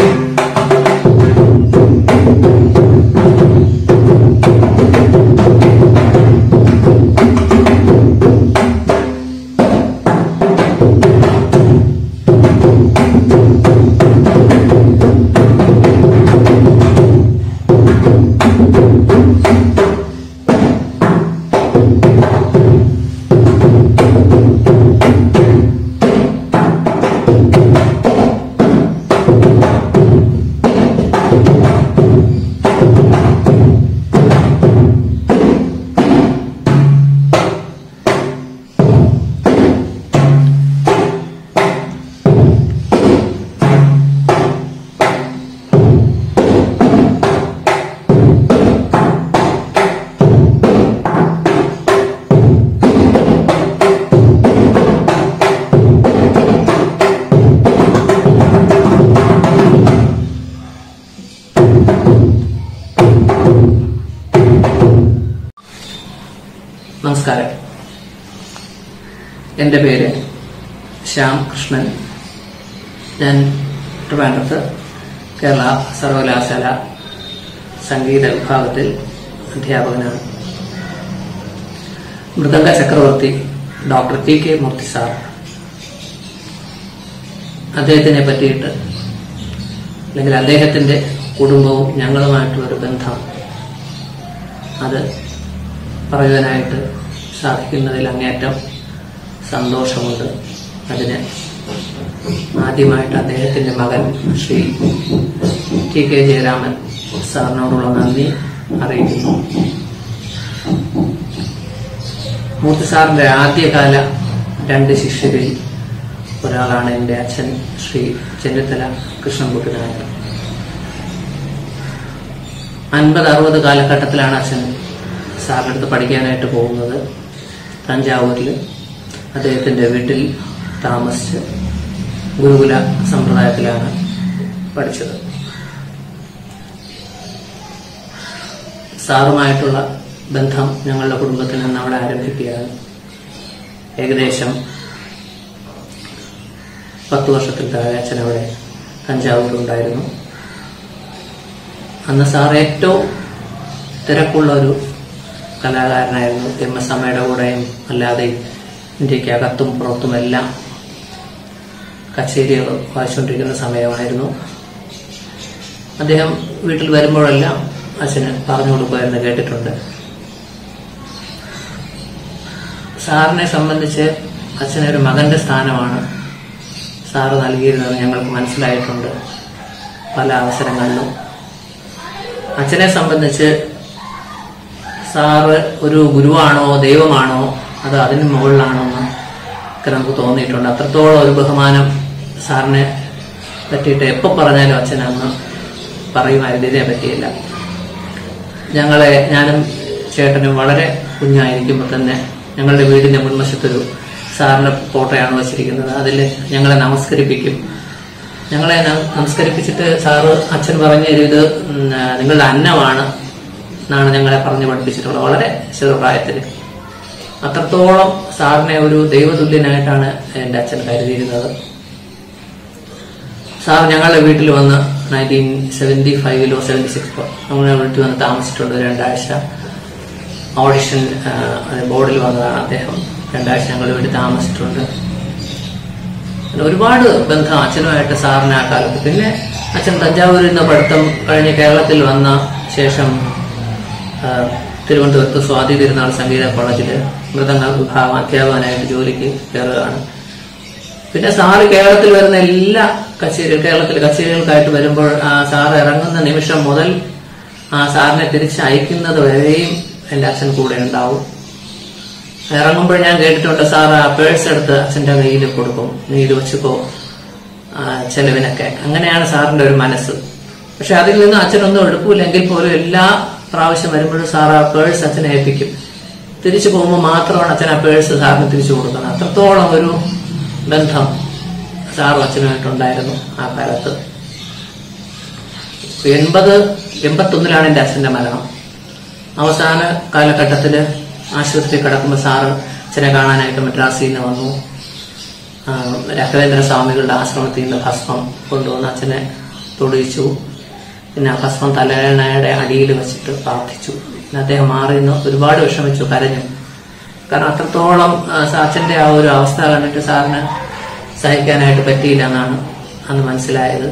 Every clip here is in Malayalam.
നമസ്കാരം എൻ്റെ പേര് ശ്യാം കൃഷ്ണൻ ഞാൻ ട്രിവാൻഡ്രത്ത് കേരള സർവകലാശാല സംഗീത വിഭാഗത്തിൽ അധ്യാപകനാണ് മൃദംഗ ചക്രവർത്തി doctor T K Murthy sir അദ്ദേഹത്തിനെ പറ്റിയിട്ട് അല്ലെങ്കിൽ അദ്ദേഹത്തിന്റെ കുടുംബവും ഞങ്ങളുമായിട്ടുള്ളൊരു ബന്ധം അത് പറയുവാനായിട്ട് സാധിക്കുന്നതിൽ അങ്ങേയറ്റം സന്തോഷമുണ്ട് അതിന് ആദ്യമായിട്ട് അദ്ദേഹത്തിന്റെ മകൻ ശ്രീ ടി കെ ജയരാമൻ സാറിനോടുള്ള നന്ദി അറിയിക്കുന്നു മൂർത്തി സാറിന്റെ ആദ്യകാല രണ്ട് ശിഷ്യരിൽ ഒരാളാണ് എൻ്റെ അച്ഛൻ ശ്രീ ചെന്നിത്തല കൃഷ്ണൻകുട്ടി നായർ അൻപത് അറുപത് കാലഘട്ടത്തിലാണ് അച്ഛൻ സാറിൻ്റെ അടുത്ത് പഠിക്കാനായിട്ട് പോകുന്നത് തഞ്ചാവൂരിൽ അദ്ദേഹത്തിൻ്റെ വീട്ടിൽ താമസിച്ച് ഗുരുകുല സമ്പ്രദായത്തിലാണ് പഠിച്ചത് സാറുമായിട്ടുള്ള ബന്ധം ഞങ്ങളുടെ കുടുംബത്തിൽ നിന്ന് അവിടെ ആരംഭിക്കുകയാണ് ഏകദേശം പത്ത് വർഷത്തിൽ താഴെ അച്ഛൻ അവിടെ തഞ്ചാവൂരുണ്ടായിരുന്നു അന്ന് സാർ ഏറ്റവും തിരക്കുള്ള ഒരു കലാകാരനായിരുന്നു എം എസ് അമ്മയുടെ കൂടെയും അല്ലാതെയും ഇന്ത്യക്ക് അകത്തും പുറത്തുമെല്ലാം കച്ചേരികൾ വായിച്ചുകൊണ്ടിരിക്കുന്ന സമയമായിരുന്നു അദ്ദേഹം വീട്ടിൽ വരുമ്പോഴെല്ലാം അച്ഛന് പറഞ്ഞു കൊടുക്കുമായിരുന്നു കേട്ടിട്ടുണ്ട് സാറിനെ സംബന്ധിച്ച് അച്ഛനൊരു മകന്റെ സ്ഥാനമാണ് സാറ് നൽകിയിരുന്നത് ഞങ്ങൾക്ക് മനസ്സിലായിട്ടുണ്ട് പല അവസരങ്ങളിലും അച്ഛനെ സംബന്ധിച്ച് സാറ് ഒരു ഗുരുവാണോ ദൈവമാണോ അത് അതിന് മുകളിലാണോ എന്ന് ഒക്കെ നമുക്ക് തോന്നിയിട്ടുണ്ട് അത്രത്തോളം ഒരു ബഹുമാനം സാറിനെ പറ്റിയിട്ട് എപ്പോൾ പറഞ്ഞാലും അച്ഛൻ അന്ന് പറയുമായിരുന്നു ഇതിനെ പറ്റിയില്ല ഞങ്ങളെ ഞാനും ചേട്ടനും വളരെ കുഞ്ഞായിരിക്കുമ്പോൾ തന്നെ ഞങ്ങളുടെ വീടിന്റെ മുൻവശത്തൊരു സാറിന്റെ ഫോട്ടോയാണ് വച്ചിരിക്കുന്നത് അതിൽ ഞങ്ങളെ നമസ്കരിപ്പിക്കും ഞങ്ങളെ ന- നമസ്കരിപ്പിച്ചിട്ട് സാറ് അച്ഛൻ പറഞ്ഞു തരും ഇത് ഉം, ആ, നിങ്ങളുടെ അന്നമാണ് എന്നാണ് ഞങ്ങളെ പറഞ്ഞു പഠിപ്പിച്ചിട്ടുള്ളത് വളരെ ചെറുപ്രായത്തിൽ അത്രത്തോളം സാറിനെ ഒരു ദൈവതുല്യനായിട്ടാണ് എൻ്റെ അച്ഛൻ കരുതിയിരുന്നത് സാർ ഞങ്ങളുടെ വീട്ടിൽ വന്ന് നയൻറ്റീൻ സെവൻറ്റി ഫൈവിലോ സെവൻറ്റി സിക്സിലോ നമ്മുടെ വീട്ടിൽ വന്ന് താമസിച്ചിട്ടുണ്ട് ഒരു രണ്ടാഴ്ച ഓഡിഷൻ ബോർഡിൽ വന്നതാണ് അദ്ദേഹം രണ്ടാഴ്ച ഞങ്ങളുടെ വീട്ടിൽ താമസിച്ചിട്ടുണ്ട് പിന്നെ ഒരുപാട് ബന്ധം അച്ഛനുമായിട്ട് സാറിന് ആ കാലത്ത് പിന്നെ അച്ഛൻ തഞ്ചാവൂരിൽ നിന്ന് പഠിത്തം കഴിഞ്ഞ് കേരളത്തിൽ വന്ന ശേഷം ആ, തിരുവനന്തപുരത്ത് സ്വാതി തിരുനാൾ സംഗീത കോളേജിൽ മൃദംഗ വിഭാഗം അധ്യാപകനായിട്ട് ജോലിക്ക് കയറുകയാണ് പിന്നെ സാറ് കേരളത്തിൽ വരുന്ന എല്ലാ കച്ചേരി കേരളത്തിൽ കച്ചേരികൾക്കായിട്ട് വരുമ്പോൾ ആ സാറ് ഇറങ്ങുന്ന നിമിഷം മുതൽ ആ സാറിനെ തിരിച്ച് അയക്കുന്നത് വരെയും എൻ്റെ അച്ഛൻ കൂടെ ഉണ്ടാവും ഇറങ്ങുമ്പോൾ ഞാൻ കേട്ടിട്ടുണ്ട് സാർ ആ പേഴ്സ് എടുത്ത് അച്ഛൻ്റെ കയ്യിൽ കൊടുക്കും നീ ഇത് വെച്ചുക്കോ ആ, ചെലവിനൊക്കെ അങ്ങനെയാണ് സാറിന്റെ ഒരു മനസ്സ് പക്ഷെ അതിൽ നിന്ന് അച്ഛനൊന്നും എടുക്കൂലെങ്കിൽ പോലും എല്ലാ പ്രാവശ്യം വരുമ്പോഴും സാർ ആ പേഴ്സ് അച്ഛനെ ഏൽപ്പിക്കും തിരിച്ചു പോകുമ്പോൾ മാത്രമാണ് അച്ഛൻ ആ പേഴ്സ് സാറിന് തിരിച്ചു കൊടുക്കുന്നത് അത്രത്തോളം ഒരു ബന്ധം സാറും അച്ഛനുമായിട്ടുണ്ടായിരുന്നു ആ കാലത്ത് എൺപത് എൺപത്തൊന്നിലാണ് എൻ്റെ അച്ഛന്റെ മരണം അവസാന കാലഘട്ടത്തിൽ ആശുപത്രി കിടക്കുമ്പോൾ സാറ് അച്ഛനെ കാണാനായിട്ട് മദ്രാസിൽ നിന്ന് വന്നു ആ, രാഘവേന്ദ്ര സ്വാമികളുടെ ആശ്രമത്തിൽ നിന്ന് ഭസ്മം കൊണ്ടുവന്ന് അച്ഛനെ തൊടിയിച്ചു പിന്നെ ആ ഭസ്മം തലയണയുടെ അടിയിൽ വെച്ചിട്ട് പ്രാർത്ഥിച്ചു പിന്നെ അദ്ദേഹം മാറി നിന്ന് ഒരുപാട് വിഷമിച്ചു കരഞ്ഞു കാരണം അത്രത്തോളം ആ, അച്ഛന്റെ ആ ഒരു അവസ്ഥ കണ്ടിട്ട് സാറിന് സഹിക്കാനായിട്ട് പറ്റിയില്ല എന്നാണ് അന്ന് മനസ്സിലായത്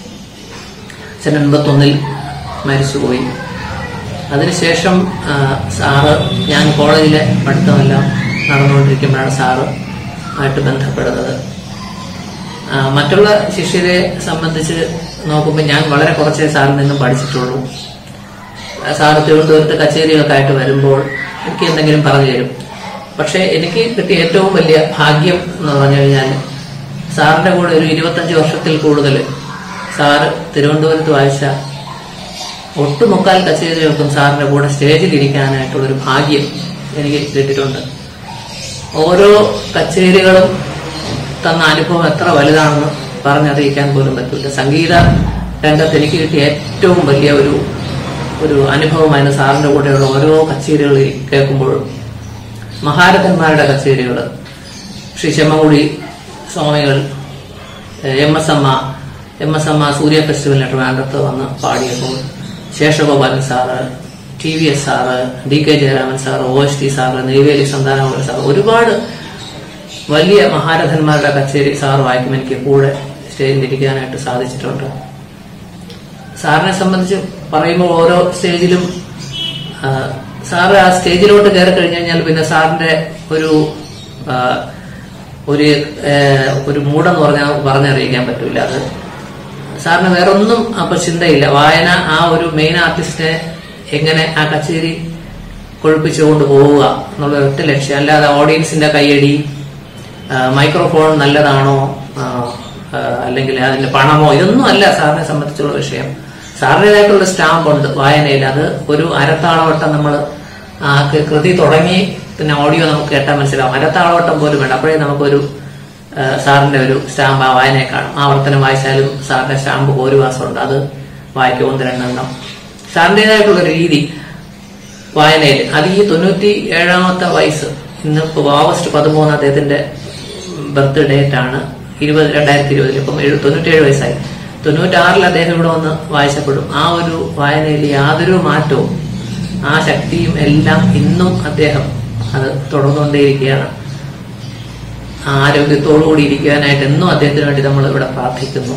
അച്ഛൻ എൺപത്തൊന്നിൽ മരിച്ചുപോയി അതിനുശേഷം ആ, സാറ് ഞാൻ കോളേജിലെ പഠിത്തമെല്ലാം നടന്നുകൊണ്ടിരിക്കുമ്പോഴാണ് സാറ് ആയിട്ട് ബന്ധപ്പെടുന്നത് ആ, മറ്റുള്ള ശിഷ്യരെ സംബന്ധിച്ച് നോക്കുമ്പോൾ ഞാൻ വളരെ കുറച്ചേ സാറിൽ നിന്നും പഠിച്ചിട്ടുള്ളൂ ആ, സാറ് തിരുവനന്തപുരത്ത് കച്ചേരികളൊക്കെ ആയിട്ട് വരുമ്പോൾ എനിക്ക് എന്തെങ്കിലും പറഞ്ഞു തരും പക്ഷേ എനിക്ക് കിട്ടിയ ഏറ്റവും വലിയ ഭാഗ്യം എന്ന് പറഞ്ഞു കഴിഞ്ഞാൽ സാറിന്റെ കൂടെ ഒരു ഇരുപത്തഞ്ച് വർഷത്തിൽ കൂടുതൽ സാറ് തിരുവനന്തപുരത്ത് വായിച്ച ഒട്ടുമുക്കാൽ കച്ചേരികൾക്കും സാറിന്റെ കൂടെ സ്റ്റേജിൽ ഇരിക്കാനായിട്ടുള്ള ഒരു ഭാഗ്യം എനിക്ക് കിട്ടിയിട്ടുണ്ട് ഓരോ കച്ചേരികളും തന്ന അനുഭവം എത്ര വലുതാണെന്ന് പറഞ്ഞറിയിക്കാൻ പോലും പറ്റില്ല സംഗീത രംഗത്ത് എനിക്ക് കിട്ടിയ ഏറ്റവും വലിയ ഒരു ഒരു അനുഭവമായിരുന്നു സാറിന്റെ കൂടെയുള്ള ഓരോ കച്ചേരികൾ കേൾക്കുമ്പോഴും മഹാരഥന്മാരുടെ കച്ചേരികൾ ശ്രീ ചെമ്മകുടി സ്വാമികൾ എം എസ് അമ്മ എം എസ് അമ്മ സൂര്യ ഫെസ്റ്റിവലിന് ട്രിവാൻഡ്രത്ത് വന്ന് പാടിയപ്പോൾ Seshagopalan sir T V S sir D K Jayaraman sir O S T sir Neyveli Santhanamohan sir ഒരുപാട് വലിയ മഹാരഥന്മാരുടെ കച്ചേരി സാർ വായിക്കും എനിക്ക് കൂടെ സ്റ്റേജിൽ ഇരിക്കാനായിട്ട് സാധിച്ചിട്ടുണ്ട് സാറിനെ സംബന്ധിച്ച് പറയുമ്പോൾ ഓരോ സ്റ്റേജിലും ആ, സാറ് ആ സ്റ്റേജിലോട്ട് കയറി കഴിഞ്ഞു കഴിഞ്ഞാൽ പിന്നെ സാറിന്റെ ഒരു ആ, ഒരു ഏ, ഒരു മൂടെന്ന് പറഞ്ഞാൽ പറഞ്ഞറിയിക്കാൻ പറ്റൂല അത് സാറിന് വേറൊന്നും അപ്പൊ ചിന്തയില്ല വായന ആ ഒരു മെയിൻ ആർട്ടിസ്റ്റിനെ എങ്ങനെ ആ കച്ചേരി കൊഴുപ്പിച്ചുകൊണ്ട് പോവുക എന്നുള്ള ഒറ്റ ലക്ഷ്യം അല്ലാതെ ഓഡിയൻസിന്റെ കൈയടി ആ, മൈക്രോഫോൺ നല്ലതാണോ ആ, ആ, അല്ലെങ്കിൽ അതിന്റെ പണമോ ഇതൊന്നും അല്ല സാറിനെ സംബന്ധിച്ചുള്ള വിഷയം സാറിൻ്റെതായിട്ടുള്ള സ്റ്റാമ്പ് ഉണ്ട് വായനയിൽ അത് ഒരു അരത്താളവട്ടം നമ്മൾ ആ ക- കൃതി തുടങ്ങി പിന്നെ ഓഡിയോ നമുക്ക് കേട്ടാൽ മനസ്സിലാവും അരത്താളവട്ടം പോലും വേണ്ട അപ്പോഴേ നമുക്കൊരു ആ, സാറിന്റെ ഒരു സ്റ്റാമ്പ് ആ വായനയെ കാണും ആവർത്തനം വായിച്ചാലും സാറിന്റെ സ്റ്റാമ്പ് ഒരു മാസമുണ്ട് അത് വായിക്കും ഒന്ന് രണ്ടെണ്ണം സാറിൻ്റെതായിട്ടുള്ള ഒരു രീതി വായനയിൽ അത് ഈ തൊണ്ണൂറ്റി ഏഴാമത്തെ വയസ്സ് ഇന്ന് ഇപ്പൊ ഓഗസ്റ്റ് പതിമൂന്ന് അദ്ദേഹത്തിന്റെ ബർത്ത് ഡേറ്റ് ആണ് ഇരുപത് രണ്ടായിരത്തി ഇരുപതിൽ ഇപ്പം എഴു- തൊണ്ണൂറ്റിയേഴ് വയസ്സായി തൊണ്ണൂറ്റാറിൽ അദ്ദേഹം ഇവിടെ വന്ന് വായിച്ചപ്പെടും ആ ഒരു വായനയിൽ യാതൊരു മാറ്റവും ആ ശക്തിയും എല്ലാം ഇന്നും അദ്ദേഹം അത് തുടർന്നുകൊണ്ടേയിരിക്കുകയാണ് ആരോഗ്യത്തോടുകൂടി ഇരിക്കാനായിട്ട് എന്നും അദ്ദേഹത്തിന് വേണ്ടി നമ്മൾ ഇവിടെ പ്രാർത്ഥിക്കുന്നു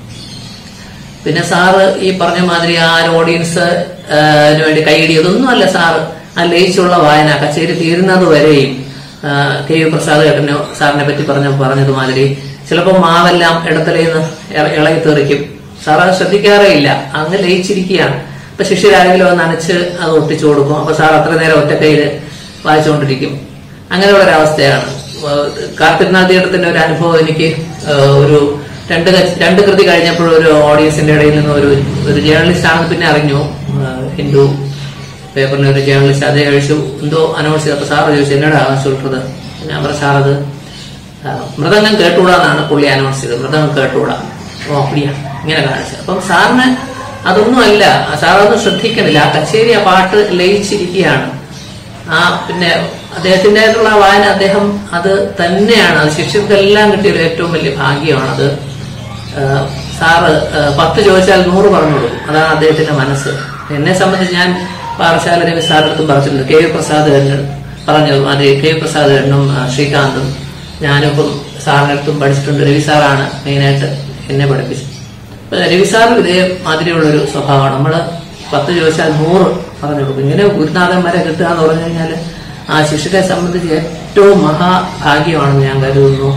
പിന്നെ സാറ് ഈ പറഞ്ഞ മാതിരി ആ ഒരു ഓഡിയൻസ് ആ, ന് വേണ്ടി കൈയിടി ഇതൊന്നുമല്ല സാറ് ആ ലയിച്ചുള്ള വായന കച്ചേരി തീരുന്നത് വരെയും ആ, കെ വി പ്രസാദ് ഏട്ടനോ സാറിനെ പറ്റി പറഞ്ഞ പറഞ്ഞതുമാതിരി ചിലപ്പോൾ മാവെല്ലാം ഇടത്തലേന്ന് ഇള- ഇളകി തെറിക്കും സാർ അത് ശ്രദ്ധിക്കാറേ ഇല്ല അങ്ങ് ലയിച്ചിരിക്കുകയാണ് അപ്പൊ ശിഷ്യരാരെങ്കിലും അത് നനച്ച് അത് ഒട്ടിച്ചു കൊടുക്കും അപ്പൊ സാർ അത്ര നേരം ഒറ്റക്കൈയിൽ വായിച്ചുകൊണ്ടിരിക്കും അങ്ങനെയുള്ള ഒരു അവസ്ഥയാണ് കാർത്തികനാഥ് തിയേറ്റത്തിന്റെ ഒരു അനുഭവം എനിക്ക് ആ, ഒരു രണ്ട് കച്ച്- രണ്ട് കൃതി കഴിഞ്ഞപ്പോൾ ഒരു ഓഡിയൻസിന്റെ ഇടയിൽ നിന്ന് ഒരു ഒരു ജേർണലിസ്റ്റ് ആണെന്ന് പിന്നെ അറിഞ്ഞു ആ, ഹിന്ദു പേപ്പറിലെ ഒരു ജേർണലിസ്റ്റ് അതേ കഴിച്ചു എന്തോ അനൗൺസ് ചെയ്തപ്പോൾ സാറ് ചോദിച്ചു എന്നോടാ ചൊല്ലുന്നത് ഞാൻ പറഞ്ഞു സാർ അത് ആ, മൃദംഗം കേട്ടുകൂടാന്നാണ് പുള്ളി അനൗൺസ് ചെയ്തത് മൃദംഗം കേട്ടുകൂടാ ഓ അപ്പടിയാ ഇങ്ങനെ കാണിച്ചു അപ്പം സാറിന് അതൊന്നുമല്ല സാർ അതൊന്നും ശ്രദ്ധിക്കണില്ല ആ കച്ചേരി ആ പാട്ട് ലയിച്ചിരിക്കുകയാണ് ആ പിന്നെ അദ്ദേഹത്തിൻ്റെതായിട്ടുള്ള വായന അദ്ദേഹം അത് തന്നെയാണ് അത് ശിഷ്യർക്കെല്ലാം കിട്ടിയ ഒരു ഏറ്റവും വലിയ ഭാഗ്യമാണത് ആ, സാറ് ആ, പത്ത് ചോദിച്ചാൽ നൂറ് പറഞ്ഞു കൊടുക്കും അതാണ് അദ്ദേഹത്തിന്റെ മനസ്സ് എന്നെ സംബന്ധിച്ച് ഞാൻ പാറശാല രവി സാറിന്റെ അടുത്തും പറഞ്ഞിട്ടുണ്ട് കെ വി പ്രസാദ് കണ്ണൻ പറഞ്ഞു അത് കെ വി പ്രസാദ് കണ്ണും ആ, ശ്രീകാന്തും ഞാനിപ്പം സാറിന്റെ അടുത്തും പഠിച്ചിട്ടുണ്ട് രവി സാറാണ് മെയിനായിട്ട് എന്നെ പഠിപ്പിച്ചത് അപ്പൊ രവി സാറിന് ഇതേ മാതിരിയുള്ളൊരു സ്വഭാവമാണ് നമ്മള് പത്ത് ചോദിച്ചാൽ നൂറ് പറഞ്ഞു കൊടുക്കും ഇങ്ങനെ ഗുരുനാഥന്മാരെ കിട്ടുക എന്ന് പറഞ്ഞു കഴിഞ്ഞാൽ ആ ശിഷ്യരെ സംബന്ധിച്ച് ഏറ്റവും മഹാഭാഗ്യമാണെന്ന് ഞാൻ കരുതുന്നു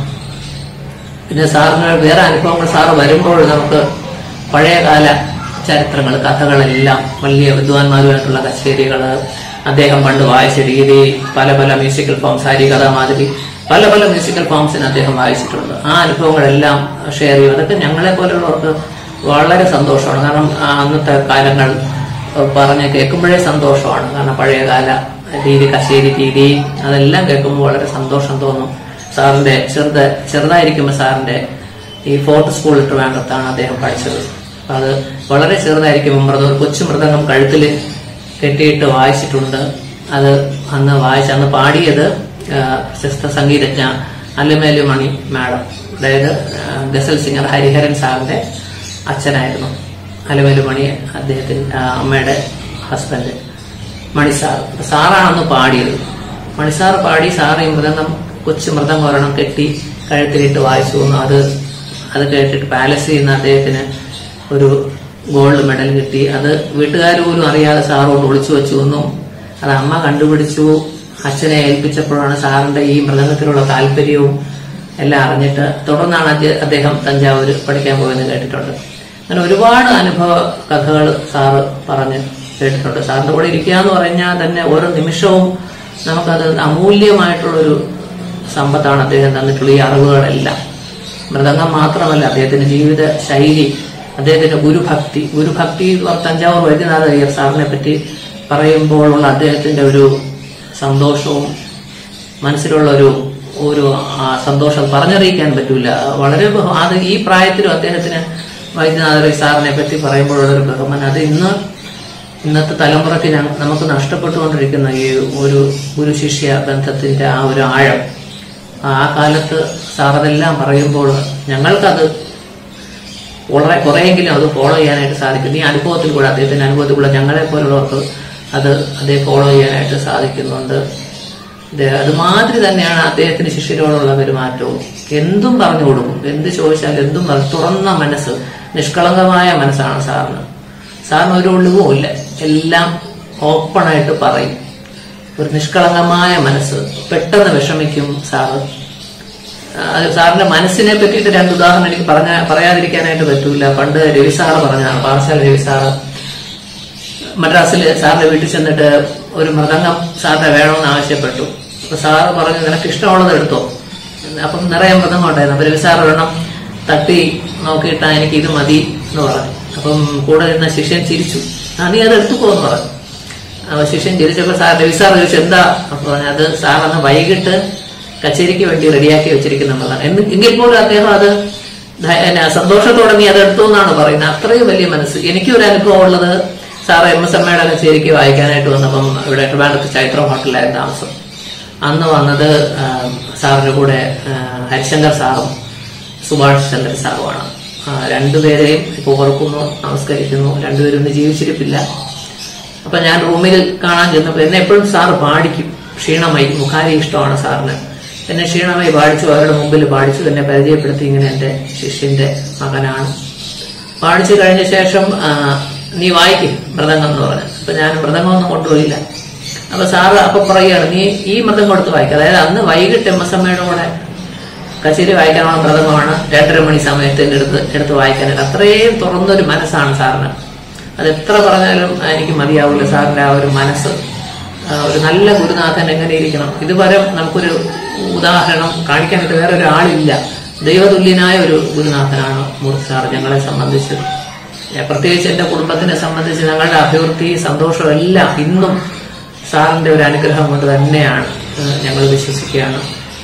പിന്നെ സാറിന് വേറെ അനുഭവങ്ങൾ സാറ് വരുമ്പോൾ നമുക്ക് പഴയകാല ചരിത്രങ്ങൾ കഥകളെല്ലാം വലിയ വിദ്വാൻമാരുമായിട്ടുള്ള കച്ചേരികൾ അദ്ദേഹം പണ്ട് വായിച്ച രീതി പല പല മ്യൂസിക്കൽ ഫോംസ് ഹരികഥ മാതിരി പല പല മ്യൂസിക്കൽ ഫോംസിന് അദ്ദേഹം വായിച്ചിട്ടുണ്ട് ആ അനുഭവങ്ങളെല്ലാം ഷെയർ ചെയ്യും അതൊക്കെ ഞങ്ങളെ പോലുള്ളവർക്ക് വളരെ സന്തോഷമാണ് കാരണം ആ അന്നത്തെ കാലങ്ങൾ പറഞ്ഞ് കേൾക്കുമ്പോഴേ സന്തോഷമാണ് കാരണം പഴയകാല രീതി കച്ചേരി രീതി അതെല്ലാം കേൾക്കുമ്പോൾ വളരെ സന്തോഷം തോന്നും സാറിന്റെ ചെറുത് ചെറുതായിരിക്കുമ്പോൾ സാറിന്റെ ഈ ഫോർത്ത് സ്കൂൾ ട്രിവാൻഡ്രത്താണ് അദ്ദേഹം പഠിച്ചത് അപ്പൊ അത് വളരെ ചെറുതായിരിക്കുമ്പോൾ മൃദ ഒരു കൊച്ചു മൃദംഗം കഴുത്തിൽ കെട്ടിയിട്ട് വായിച്ചിട്ടുണ്ട് അത് അന്ന് വായിച്ച് അന്ന് പാടിയത് ആ, പ്രശസ്ത സംഗീതജ്ഞ അല്ലമേലു മണി മാഡം അതായത് ആ, ഗസൽ സിംഗർ ഹരിഹരൻ സാറിന്റെ അച്ഛനായിരുന്നു അലവേലു മണി അദ്ദേഹത്തിന് ആ, അമ്മയുടെ ഹസ്ബൻഡ് മണിസാർ അപ്പൊ സാറാണ് അന്ന് പാടിയത് മണിസാർ പാടി സാറ് ഈ മൃദംഗം കൊച്ചു മൃദംഗം ഒരെണ്ണം കെട്ടി കഴുത്തിലിട്ട് വായിച്ചു വന്നു അത് അത് കേട്ടിട്ട് പാലസിൽ നിന്ന് അദ്ദേഹത്തിന് ഒരു ഗോൾഡ് മെഡൽ കിട്ടി അത് വീട്ടുകാർ പോലും അറിയാതെ സാറോട് ഒളിച്ചു വെച്ചു വന്നു അത് അമ്മ കണ്ടുപിടിച്ചു അച്ഛനെ ഏൽപ്പിച്ചപ്പോഴാണ് സാറിന്റെ ഈ മൃദംഗത്തിലുള്ള താല്പര്യവും എല്ലാം അറിഞ്ഞിട്ട് തുടർന്നാണ് അദ്ദേ- അദ്ദേഹം തഞ്ചാവൂര് പഠിക്കാൻ പോയെന്ന് കേട്ടിട്ടുണ്ട് അങ്ങനെ ഒരുപാട് അനുഭവ കഥകൾ സാറ് പറഞ്ഞ് കേട്ടിട്ടുണ്ട് സാറിന്റെ കൂടെ ഇരിക്കുക എന്ന് പറഞ്ഞാൽ തന്നെ ഓരോ നിമിഷവും നമുക്കത് അമൂല്യമായിട്ടുള്ളൊരു സമ്പത്താണ് അദ്ദേഹം തന്നിട്ടുള്ള ഈ അറിവുകളെല്ലാം മൃദംഗം മാത്രമല്ല അദ്ദേഹത്തിന്റെ ജീവിത ശൈലി അദ്ദേഹത്തിന്റെ ഗുരുഭക്തി ഗുരുഭക്തി എന്ന് പറഞ്ഞ തഞ്ചാവൂർ വൈദ്യനാഥ അയ്യർ സാറിനെ പറ്റി പറയുമ്പോഴുള്ള അദ്ദേഹത്തിന്റെ ഒരു സന്തോഷവും മനസ്സിലുള്ള ഒരു ഒരു ആ, സന്തോഷം പറഞ്ഞറിയിക്കാൻ പറ്റൂല വളരെ ബഹു- അത് ഈ പ്രായത്തിലും അദ്ദേഹത്തിന് വൈദ്യനാഥ സാറിനെ പറ്റി പറയുമ്പോഴുള്ള ഒരു ബഹുമാനം അത് ഇന്ന് ഇന്നത്തെ തലമുറയ്ക്ക് ഞ- നമുക്ക് നഷ്ടപ്പെട്ടുകൊണ്ടിരിക്കുന്ന ഈ ഒരു ഗുരു ശിഷ്യ ബന്ധത്തിന്റെ ആ ഒരു ആഴം ആ കാലത്ത് സാർ അതെല്ലാം പറയുമ്പോൾ ഞങ്ങൾക്കത് വളരെ കുറെയെങ്കിലും അത് ഫോളോ ചെയ്യാനായിട്ട് സാധിക്കും ഈ അനുഭവത്തിൽ കൂടെ അദ്ദേഹത്തിന്റെ അനുഭവത്തിൽ കൂടെ ഞങ്ങളെ പോലുള്ളവർക്ക് അത് അതേ ഫോളോ ചെയ്യാനായിട്ട് സാധിക്കുന്നുണ്ട് ഇത് അതുമാതിരി തന്നെയാണ് അദ്ദേഹത്തിന് ശിഷ്യരോടുള്ള പെരുമാറ്റവും എന്തും പറഞ്ഞു കൊടുക്കും എന്ത് ചോദിച്ചാലും എന്തും പറഞ്ഞു തുറന്ന മനസ്സ് നിഷ്കളങ്കമായ മനസ്സാണ് സാറിന് സാറിന് ഒരു ഒളിവും ഇല്ല എല്ലാം ഓപ്പണായിട്ട് പറയും ഒരു നിഷ്കളങ്കമായ മനസ്സ് പെട്ടെന്ന് വിഷമിക്കും സാറ് അത് സാറിന്റെ മനസ്സിനെ പറ്റിയിട്ട് രണ്ട് ഉദാഹരണം എനിക്ക് പറഞ്ഞ പറയാതിരിക്കാനായിട്ട് പറ്റൂല പണ്ട് രവി സാറ് പറഞ്ഞതാണ് പാറശാല രവി സാറ് മദ്രാസിൽ സാറിന്റെ വീട്ടിൽ ചെന്നിട്ട് ഒരു മൃദംഗം സാറിനെ വേണമെന്ന് ആവശ്യപ്പെട്ടു അപ്പൊ സാറ് പറഞ്ഞു നിനക്ക് ഇഷ്ടമുള്ളത് എടുത്തോ അപ്പം നിറയെ മൃദംഗം ഉണ്ടായിരുന്നു അപ്പൊ രവി സാറ് വേണം തട്ടി നോക്കിയിട്ടാ എനിക്ക് ഇത് മതി എന്ന് പറഞ്ഞു അപ്പം കൂടെ നിന്ന ശിഷ്യൻ ചിരിച്ചു ആ നീ അത് എടുത്തു എന്ന് പറഞ്ഞു അപ്പൊ ശിഷ്യൻ ചിരിച്ചപ്പോ സാർ രവി സാർ ചോദിച്ചു എന്താ അപ്പൊ പറഞ്ഞു, അത് സാർ അന്ന് വൈകിട്ട് കച്ചേരിക്ക് വേണ്ടി റെഡിയാക്കി വെച്ചിരിക്കുന്നതാണ് എന്ന് എങ്കിൽ പോലും അദ്ദേഹം അത് ധ- എന്നാ, സന്തോഷത്തോടെ നീ അത് എടുത്തു എന്നാണ് പറയുന്നത് അത്രയും വലിയ മനസ്സ് എനിക്കൊരു അനുഭവം ഉള്ളത് സാറ് എം എസ് എമ്മയുടെ കച്ചേരിക്ക് വായിക്കാനായിട്ട് വന്നപ്പം ഇവിടെ ട്രിവാൻഡ്രത്ത് ചൈത്രം ഹോട്ടലിലായിരുന്നു താമസം അന്ന് വന്നത് ആ, സാറിന്റെ കൂടെ ആ, ഹരിശങ്കർ സാറും സുഭാഷ് ചന്ദ്രൻ സാറുമാണ് ആ, രണ്ടുപേരെയും ഇപ്പൊ ഓർക്കുന്നു നമസ്കരിക്കുന്നു രണ്ടുപേരും ഇന്ന് ജീവിച്ചിരിപ്പില്ല അപ്പൊ ഞാൻ റൂമിൽ കാണാൻ ചെന്നപ്പോ എന്നെ എപ്പോഴും സാറ് പാടിക്കും ക്ഷീണമായി മുഖാരി ഇഷ്ടമാണ് സാറിന് എന്നെ ക്ഷീണമായി പാടിച്ചു അവരുടെ മുമ്പിൽ പാടിച്ചു എന്നെ പരിചയപ്പെടുത്തി ഇങ്ങനെ എന്റെ ശിഷ്യന്റെ മകനാണ് പാടിച്ചു കഴിഞ്ഞ ശേഷം ആ, നീ വായിക്കും മൃദംഗം എന്ന് പറഞ്ഞു അപ്പൊ ഞാൻ മൃദംഗമൊന്നും കൊണ്ടുപോയില്ല അപ്പൊ സാറ് അപ്പൊ പറയുകയാണ് നീ ഈ മൃദംഗം കൊടുത്ത് വായിക്കുക അതായത് അന്ന് വൈകിട്ട് എം എസ് എമ്മയുടെ കൂടെ കച്ചേരി വായിക്കാനുള്ള മൃദംഗമാണ് രണ്ടര മണി സമയത്ത് എന്റെ അടുത്ത് എടുത്ത് വായിക്കാനായിട്ട് അത്രയും തുറന്നൊരു മനസ്സാണ് സാറിന് അത് എത്ര പറഞ്ഞാലും എനിക്ക് മതിയാവില്ല സാറിന്റെ ആ ഒരു മനസ്സ് ആ, ഒരു നല്ല ഗുരുനാഥൻ എങ്ങനെ ഇരിക്കണം ഇതുവരെ നമുക്കൊരു ഉദാഹരണം കാണിക്കാനായിട്ട് വേറെ ഒരാളില്ല ദൈവതുല്യനായ ഒരു ഗുരുനാഥനാണ് മൂർത്തി സാർ ഞങ്ങളെ സംബന്ധിച്ച് ഏ, പ്രത്യേകിച്ച് എന്റെ കുടുംബത്തിനെ സംബന്ധിച്ച് ഞങ്ങളുടെ അഭിവൃദ്ധി സന്തോഷം എല്ലാം ഇന്നും സാറിന്റെ ഒരു അനുഗ്രഹം കൊണ്ട് തന്നെയാണ് ഏ, ഞങ്ങൾ വിശ്വസിക്കുകയാണ്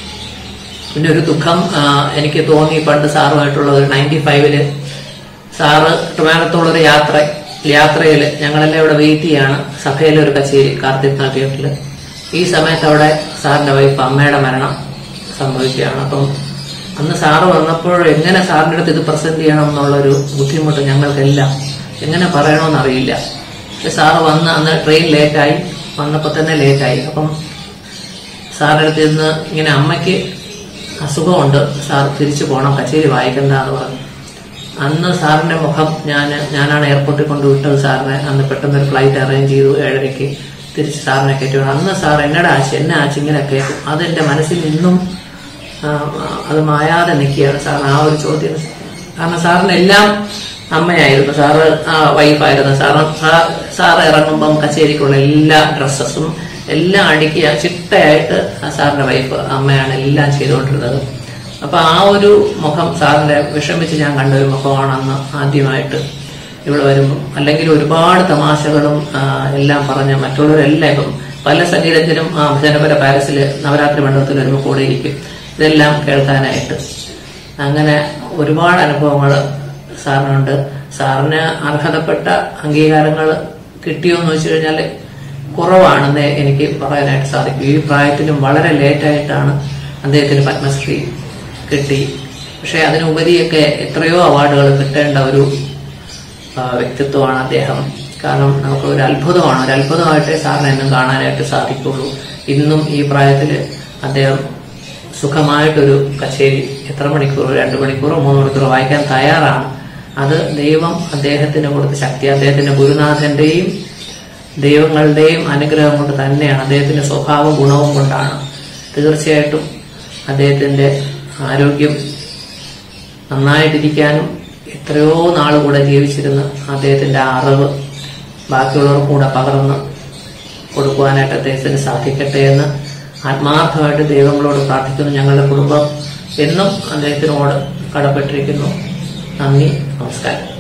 പിന്നെ ഒരു ദുഃഖം ആ, എനിക്ക് തോന്നി പണ്ട് സാറുമായിട്ടുള്ള ഒരു നയൻറ്റി ഫൈവില് സാറ് ട്രിവാൻഡ്രത്തോളം ഒരു യാത്ര യാത്രയിൽ ഞങ്ങളെല്ലാം ഇവിടെ വെയിറ്റ് ചെയ്യാണ് സഭയിലെ ഒരു കച്ചേരി കാർത്തിക് നാൾ തിയേറ്ററിൽ ഈ സമയത്ത് അവിടെ സാറിന്റെ വൈഫ് അമ്മയുടെ മരണം സംഭവിക്കുകയാണ് അപ്പം അന്ന് സാറ് വന്നപ്പോൾ എങ്ങനെ സാറിന്റെ അടുത്ത് ഇത് പ്രസന്റ് ചെയ്യണം എന്നുള്ളൊരു ബുദ്ധിമുട്ട് ഞങ്ങൾക്കെല്ലാം എങ്ങനെ പറയണമെന്ന് അറിയില്ല പക്ഷെ സാറ് വന്ന് അന്ന് ട്രെയിൻ ലേറ്റായി വന്നപ്പോൾ തന്നെ ലേറ്റായി അപ്പം സാറിന്റെ അടുത്ത് നിന്ന് ഇങ്ങനെ അമ്മയ്ക്ക് അസുഖമുണ്ട് സാർ തിരിച്ചു പോകണം കച്ചേരി വായിക്കണ്ട എന്ന് പറഞ്ഞു അന്ന് സാറിന്റെ മുഖം ഞാൻ ഞാനാണ് എയർപോർട്ടിൽ കൊണ്ടുവിട്ടത് സാറിനെ അന്ന് പെട്ടെന്ന് ഒരു ഫ്ലൈറ്റ് അറേഞ്ച് ചെയ്തു ഏഴരയ്ക്ക് തിരിച്ച് സാറിനെ കയറ്റി വിടണം. അന്ന് സാർ എന്നോട് ആശ എന്നെ ആശ ഇങ്ങനെ കേട്ടു അതെന്റെ മനസ്സിൽ നിന്നും ആ, അത് മായാതെ നിൽക്കുകയാണ് സാറിന് ആ ഒരു ചോദ്യം കാരണം സാറിന് എല്ലാം അമ്മയായിരുന്നു സാറ് ആ വൈഫായിരുന്നു സാറ് സാ- സാറ് ഇറങ്ങുമ്പം കച്ചേരിക്കുള്ള എല്ലാ ഡ്രസ്സസും എല്ലാം അടുക്കി ആ ചിട്ടയായിട്ട് ആ സാറിന്റെ വൈഫ് അമ്മയാണ് എല്ലാം ചെയ്തുകൊണ്ടിരുന്നത് അപ്പൊ ആ ഒരു മുഖം സാറിന്റെ വിഷമിച്ച് ഞാൻ കണ്ട ഒരു മുഖമാണ് അന്ന് ആദ്യമായിട്ട് ഇവിടെ വരുമ്പോൾ അല്ലെങ്കിൽ ഒരുപാട് തമാശകളും ആ, എല്ലാം പറഞ്ഞ മറ്റുള്ളവരെല്ലാം ഇപ്പം പല സംഗീതത്തിലും ആ ജനപര പാരസിൽ നവരാത്രി മണ്ഡലത്തിൽ വരുമ്പോൾ കൂടെ ഇരിക്കും ഇതെല്ലാം കേൾക്കാനായിട്ട് അങ്ങനെ ഒരുപാട് അനുഭവങ്ങൾ സാറിനുണ്ട് സാറിന് അർഹതപ്പെട്ട അംഗീകാരങ്ങൾ കിട്ടിയോ എന്ന് വെച്ച് കഴിഞ്ഞാൽ കുറവാണെന്ന് എനിക്ക് പറയാനായിട്ട് സാധിക്കും ഈ പ്രായത്തിലും വളരെ ലേറ്റായിട്ടാണ് അദ്ദേഹത്തിന് പത്മശ്രീ കിട്ടി പക്ഷെ അതിനുപരിയൊക്കെ എത്രയോ അവാർഡുകൾ കിട്ടേണ്ട ഒരു ആ, വ്യക്തിത്വമാണ് അദ്ദേഹം കാരണം നമുക്ക് ഒരു അത്ഭുതമാണ് ഒരു അത്ഭുതമായിട്ടേ സാറിനെ എന്നും കാണാനായിട്ട് സാധിക്കുള്ളൂ ഇന്നും ഈ പ്രായത്തിൽ അദ്ദേഹം സുഖമായിട്ടൊരു കച്ചേരി എത്ര മണിക്കൂർ രണ്ട് മണിക്കൂറോ മൂന്ന് മണിക്കൂറോ വായിക്കാൻ തയ്യാറാണ് അത് ദൈവം അദ്ദേഹത്തിന് കൊടുത്ത ശക്തി അദ്ദേഹത്തിന്റെ ഗുരുനാഥന്റെയും ദൈവങ്ങളുടെയും അനുഗ്രഹം കൊണ്ട് തന്നെയാണ് അദ്ദേഹത്തിന്റെ സ്വഭാവ ഗുണവും കൊണ്ടാണ് തീർച്ചയായിട്ടും അദ്ദേഹത്തിന്റെ ആരോഗ്യം നന്നായിട്ടിരിക്കാനും എത്രയോ നാൾ കൂടെ ജീവിച്ചിരുന്ന് അദ്ദേഹത്തിന്റെ ആ അറിവ് ബാക്കിയുള്ളവർ കൂടെ പകർന്ന് കൊടുക്കുവാനായിട്ട് അദ്ദേഹത്തിന് സാധിക്കട്ടെ എന്ന് ആത്മാർത്ഥമായിട്ട് ദൈവങ്ങളോട് പ്രാർത്ഥിക്കുന്നു ഞങ്ങളുടെ കുടുംബം എന്നും അദ്ദേഹത്തിനോട് കടപ്പെട്ടിരിക്കുന്നു നന്ദി നമസ്കാരം